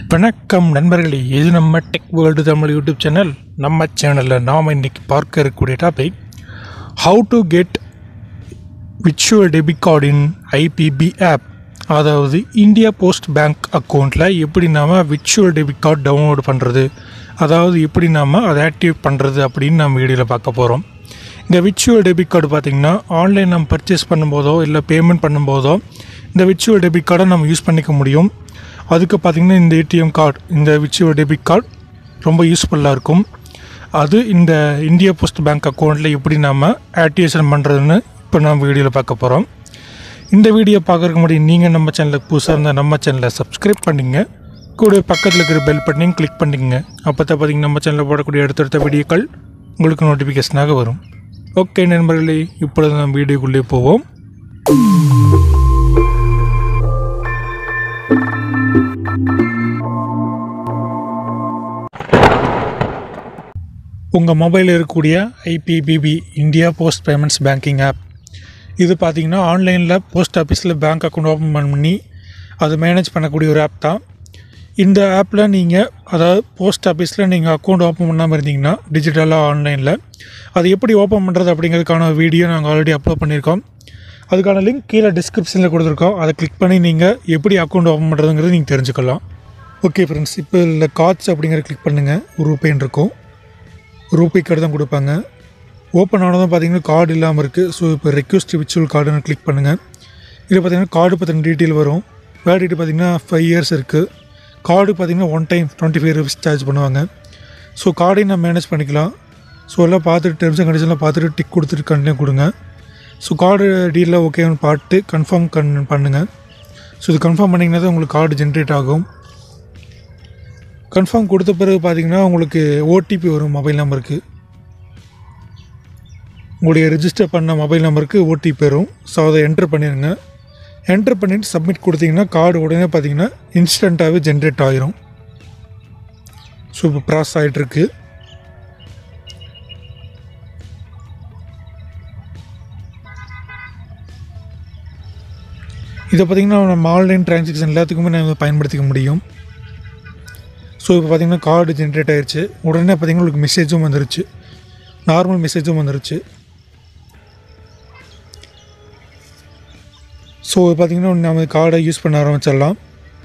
வணக்கம் நண்பர்களே இது நம்ம tech world Tamil YouTube channel நம்ம சேனலில் நாம் இன்னைக்கு பார்க்க இருக்கக்கூடிய topic how to get virtual debit card in IPB app அதாவது இந்தியா போஸ்ட் பேங்க் அக்கௌண்ட்டில் எப்படி நாம் விர்ச்சுவல் டெபிட் கார்டு டவுன்லோட் பண்ணுறது அதாவது எப்படி நாம் அதை ஆக்டிவ் பண்ணுறது அப்படின்னு நம்ம வீடியோவில் பார்க்க போகிறோம் இந்த விர்ச்சுவல் டெபிட் கார்டு பார்த்திங்கன்னா ஆன்லைன் நம்ம பர்ச்சேஸ் பண்ணும்போதோ இல்லை பேமெண்ட் பண்ணும்போதோ இந்த விர்ச்சுவல் டெபிட் கார்டை நம்ம யூஸ் பண்ணிக்க முடியும் அதுக்கு பார்த்திங்கன்னா இந்த ஏடிஎம் கார்டு இந்த விர்ச்சுவல் டெபிட் கார்டு ரொம்ப யூஸ்ஃபுல்லாக இருக்கும் அது இந்த இந்தியா போஸ்ட் பேங்க் அக்கௌண்ட்டில் எப்படி நம்ம ஆக்டிவேஷன் பண்ணுறதுன்னு இப்போ நம்ம வீடியோவில் பார்க்க போகிறோம் இந்த வீடியோ பார்க்குறதுக்கு முன்னாடி நீங்கள் நம்ம சேனலுக்கு புதுசாக இருந்தால் நம்ம சேனலை சப்ஸ்கிரைப் பண்ணிங்க கூட பக்கத்தில் இருக்கிற பெல் பட்டனையும் கிளிக் பண்ணிக்கங்க அப்போ தான் பார்த்தீங்கன்னா நம்ம சேனலில் போடக்கூடிய அடுத்தடுத்த வீடியோக்கள் உங்களுக்கு நோட்டிஃபிகேஷனாக வரும் ஓகே நண்பர்களே இப்பொழுது நம்ம வீடியோக்குள்ளே போவோம் உங்கள் மொபைலில் இருக்கக்கூடிய IPPB India post payments banking app இது பார்த்தீங்கன்னா ஆன்லைனில் போஸ்ட் ஆஃபீஸில் பேங்க் அக்கௌண்ட் ஓப்பன் பண்ணி அதை மேனேஜ் பண்ணக்கூடிய ஒரு ஆப் தான் இந்த ஆப்பில் நீங்கள் அதாவது போஸ்ட் ஆஃபீஸில் நீங்கள் அக்கௌண்ட் ஓப்பன் பண்ணாமல் இருந்தீங்கன்னா டிஜிட்டலாக ஆன்லைனில் அது எப்படி ஓப்பன் பண்ணுறது அப்படிங்கிறதுக்கான வீடியோ நாங்கள் ஆல்ரெடி அப்லோட் பண்ணியிருக்கோம் அதுக்கான லிங்க் கீழே டிஸ்கிரிப்ஷனில் கொடுத்துருக்கோம் அதை கிளிக் பண்ணி நீங்கள் எப்படி அக்கௌண்ட் ஓப்பன் பண்ணுறதுங்கிறது நீங்கள் தெரிஞ்சுக்கலாம் ஓகே ஃப்ரெண்ட்ஸ் இப்போ இல்லை கார்ட்ஸ் அப்படிங்கிற கிளிக் பண்ணுங்கள் ரூபேன்னு இருக்கும் ரூபே கார்டு தான் கொடுப்பாங்க ஓப்பன் ஆனதும் பார்த்தீங்கன்னா கார்டு இல்லாமல் இருக்குது ஸோ இப்போ ரெக்வஸ்ட் விர்ச்சுவல் கார்டுன்னு கிளிக் பண்ணுங்கள் இதில் பார்த்தீங்கன்னா கார்டு பற்றின டீட்டெயில் வரும் வேலிடிட்டி பார்த்தீங்கன்னா ஃபைவ் இயர்ஸ் இருக்குது கார்டு பார்த்தீங்கன்னா one time twenty five rupees charge பண்ணுவாங்க ஸோ கார்டையும் நம்ம மேனேஜ் பண்ணிக்கலாம் ஸோ எல்லாம் பார்த்துட்டு டெர்ம்ஸ் அண்ட் கண்டிஷன்லாம் பார்த்துட்டு டிக் கொடுத்துட்டு கண்டினியூ கொடுங்க ஸோ கார்டு டீலில் ஓகேன்னு பார்த்து கன்ஃபார்ம் கன் பண்ணுங்கள் ஸோ இது கன்ஃபார்ம் பண்ணிங்கன்னா தான் உங்களுக்கு கார்டு ஜென்ரேட் ஆகும் கன்ஃபார்ம் கொடுத்த பிறகு பார்த்தீங்கன்னா உங்களுக்கு ஓடிபி வரும் மொபைல் நம்பருக்கு உங்களுடைய ரிஜிஸ்டர் பண்ண மொபைல் நம்பருக்கு ஓடிபி வரும் ஸோ அதை என்ட்ரு பண்ணிடுங்க என்ட்ரு பண்ணிவிட்டு சப்மிட் கொடுத்தீங்கன்னா கார்டு உடனே பார்த்தீங்கன்னா இன்ஸ்டண்ட்டாகவே ஜென்ரேட் ஆகிரும் ஸோ இப்போ ப்ராசஸ் ஆகிட்டுருக்கு இதை பார்த்திங்கன்னா நம்ம ஆன்லைன் டிரான்சாக்ஷன் எல்லாத்துக்குமே நம்ம பயன்படுத்திக்க முடியும் ஸோ இப்போ பார்த்தீங்கன்னா கார்டு ஜென்ரேட் ஆயிடுச்சு உடனே பார்த்தீங்கன்னா உங்களுக்கு மெசேஜும் வந்துருச்சு நார்மல் மெசேஜும் வந்துருச்சு ஸோ பார்த்தீங்கன்னா நம்ம கார்டை யூஸ் பண்ண ஆரம்பிச்சிடலாம்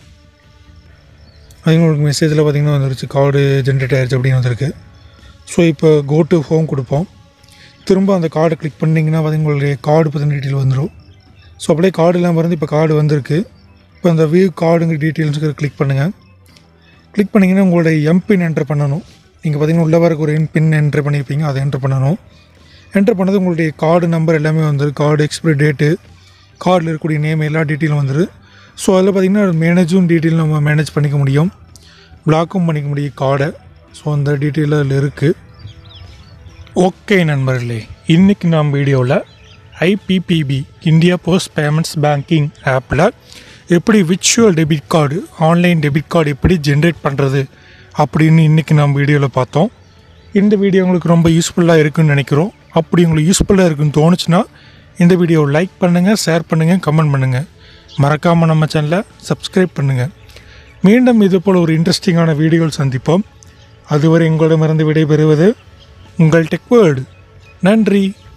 அது உங்களுக்கு மெசேஜில் பார்த்தீங்கன்னா வந்துருச்சு கார்டு ஜென்ரேட் ஆயிடுச்சு அப்படின்னு வந்திருக்கு ஸோ இப்போ கோ டு ஹோம் கொடுப்போம் திரும்ப அந்த கார்டை கிளிக் பண்ணிங்கன்னா பார்த்தீங்கன்னா உங்களுடைய கார்டு பற்றின டீட்டெயில் வந்துடும் ஸோ அப்படியே கார்டு இல்லாமல் இருந்து இப்போ கார்டு வந்திருக்கு இப்போ அந்த வியூ கார்டுங்கிற டீட்டெயில்ஸுக்கு கிளிக் பண்ணுங்கள் கிளிக் பண்ணிங்கன்னா உங்களுடைய எம்பின் என்ட்ரு பண்ணணும் நீங்கள் பார்த்தீங்கன்னா உள்ளே வரக்கு ஒரு பின் என்ட்ரு பண்ணியிருப்பீங்க அதை என்ட்ரு பண்ணணும் என்ட்ரு பண்ணது உங்களுடைய கார்டு நம்பர் எல்லாமே வந்துடும் கார்டு எக்ஸ்பிரி டேட்டு கார்டில் இருக்கக்கூடிய நேம் எல்லா டீட்டெயிலும் வந்துடும் ஸோ அதில் பார்த்திங்கன்னா மேனேஜும் டீட்டெயில் நம்ம மேனேஜ் பண்ணிக்க முடியும் பிளாக்கும் பண்ணிக்க முடியும் கார்டை ஸோ அந்த டீட்டெயில் அதில் இருக்குது ஓகே நண்பர்களே இன்றைக்கி நாம் வீடியோவில் IPPB India post payments banking ஆப்பில் எப்படி virtual debit card online debit card எப்படி ஜென்ரேட் பண்ணுறது அப்படின்னு இன்றைக்கி நம்ம வீடியோவில் பார்த்தோம் இந்த வீடியோ உங்களுக்கு ரொம்ப யூஸ்ஃபுல்லாக இருக்குன்னு நினைக்கிறோம் அப்படி உங்களுக்கு யூஸ்ஃபுல்லாக இருக்குன்னு தோணுச்சுன்னா இந்த வீடியோவை லைக் பண்ணுங்கள் ஷேர் பண்ணுங்கள் கமெண்ட் பண்ணுங்கள் மறக்காமல் நம்ம சேனலை சப்ஸ்கிரைப் பண்ணுங்கள் மீண்டும் இது போல் ஒரு இன்ட்ரெஸ்டிங்கான வீடியோவில் சந்திப்போம் அதுவரை உங்களிடமிருந்து விடைபெறுவது உங்கள் டெக் வேர்டு நன்றி